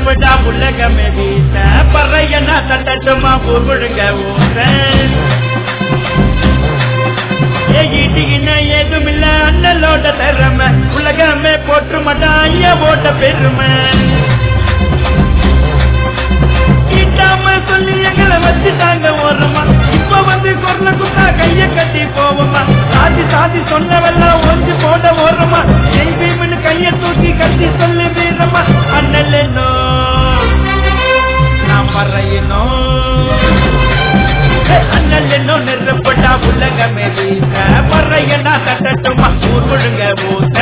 நெருப்புடா உலகமே வீச பறையனா தட்டட்டுமா ஊர்முழுங்க ஊச ஏகிட்டின ஏதுமில்ல அண்ணலோட திறமை உலகமே போற்று மாட்டான் ஐயாவோட பெருமை ஈட்டாம சொல்லி எங்களை வச்சுட்டாங்க ஓரமா இப்ப வந்து கொர்ல குத்தா கைய கட்டி போவோமா சாதி சாதி சொன்னவெல்லாம் ஒன்று போட ஓரமா எங்கேயும்னு கைய தூக்கி கட்டி சொல்லி வீரமா அண்ணல் என்னோ நான் பறையனோ அண்ணல் என்னோ நெருப்பட்டா உலகமே வீச பறையனா தட்டட்டுமா ஊர் முழுங்க ஊத்த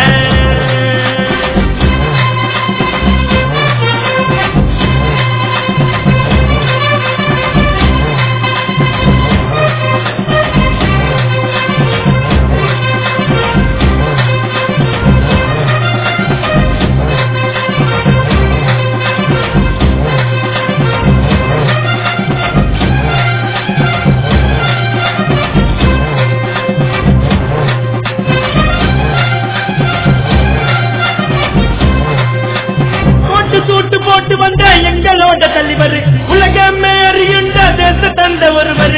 போட்டு சூட்டு போட்டு வந்த எங்களோட தலைவர் உலகமே அறியுண்ட தேச தந்த ஒருவர்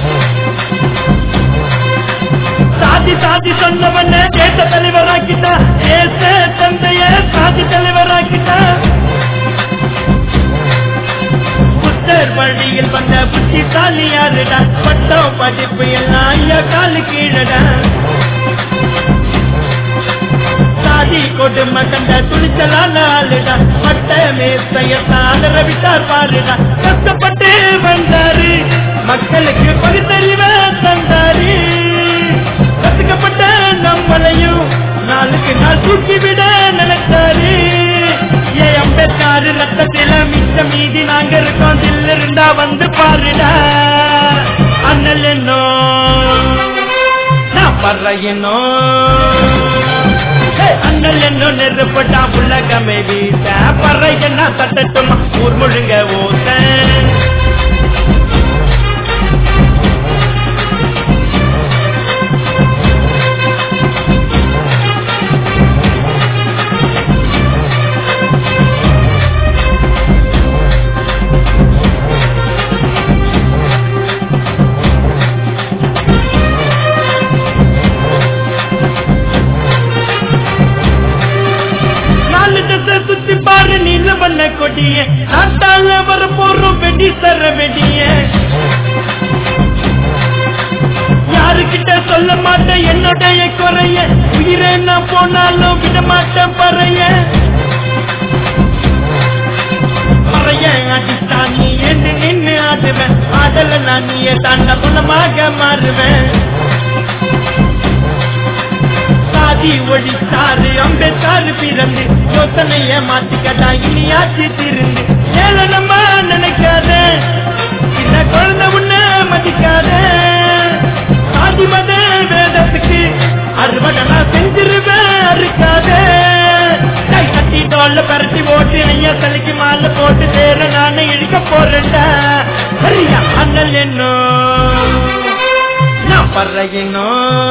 சாதி சாதி சொன்னவன தேச தலைவராக்கிட்டா தேச தந்தைய சாதி தலைவராக்கிட்டா புத்தர் வழியில் வந்த புத்திசாலி யாருடா பட்டம் படிப்பு எல்லாம் ஐயா காலு கீழடா சாதி கொடுமை கண்ட துணிச்சலான ஆளுடா பட்ட மேசையத்தான் ரவிட்டார் பாருடா கஷ்டப்பட்டு வந்தாரு மக்களுக்கு பகுத்தறிவ தந்தாரு கத்துக்கப்பட்ட நம்மளையும் நாளுக்கு நாள் தூக்கி விட நினைச்சாரு ஏ அம்பேத்கர் ரத்தத்தில மிச்ச மீதி நாங்க இருக்கோம் தில் இருந்தா வந்து பாருடா அண்ணல் என்னோ நான் பறையனோ அண்ணல் என்ன நெருப்பட்டா உலகமே வீச பறையனா தட்டட்டுமா ஊர் முழுங்க ஓச நாலு தசை சுத்தி பாரு நீல வண்ண கொடிய நாட்டால வர போறோம் வெடி தர வெடிய யாருக்கிட்ட சொல்ல மாட்டேன் என்னுடைய குறைய உயிரை நான் போனாலும் விட மாட்டேன் பறைய பறைய அடித்தா நீ என்று நின்று ஆடுவேன் ஆடல நான் நீயே தாண்ட குணமாக மாறுவேன் சாதி ஒழித்தாரு அம்பேத்கர் பிறந்து யோசனைய மாத்திக்கட்டா இனியாச்சு திருந்து ஏளனமா நினைக்காத சின்ன குழந்தை உன்ன மதிக்காத சாதி மத வேதத்துக்கு அறுவடனா செஞ்சிருவேன் அறுக்காத கை கட்டி தோல்ல பரட்டி ஓட்டு ஐயா தலைக்கு மாலை போட்டு சேர நானே இழுக்க போறேன்டா சரியா அண்ணல் என்னோ நான் பறையினோ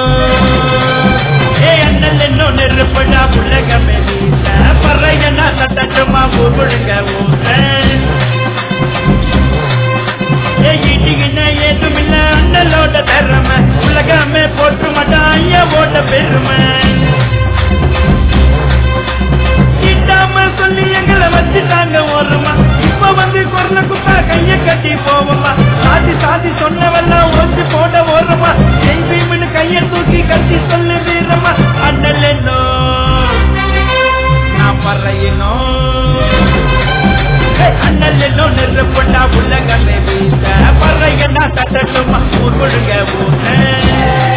ஏ அண்ணல் என்னோ நெருப்படா உலகமே வீச பறையனா தட்டட்டுமா ஊருங்க ஊச ஏ ஈட்டிகின ஏதுமில்ல அண்ணலோட திறமை உலகமே போட்டு மாட்டான் ஐயாவோட பெருமை ஈட்டாம சொல்லி எங்களை வச்சுட்டாங்க ஓரமா இப்ப வந்து குரல குத்தா கைய கட்டி போவோமா சாதி சாதி சொன்னவெல்லாம் ஒன்று போட ஓரமா எங்கேயும்னு கைய தூக்கி கட்டி சொல்லு வீரமா அண்ணல் என்னோ நான் பறையினோ அண்ணல் என்னோ நெருப்பட்டா உலகமே வீச பறையனா தட்டட்டுமா ஊர் முழுங்க ஊச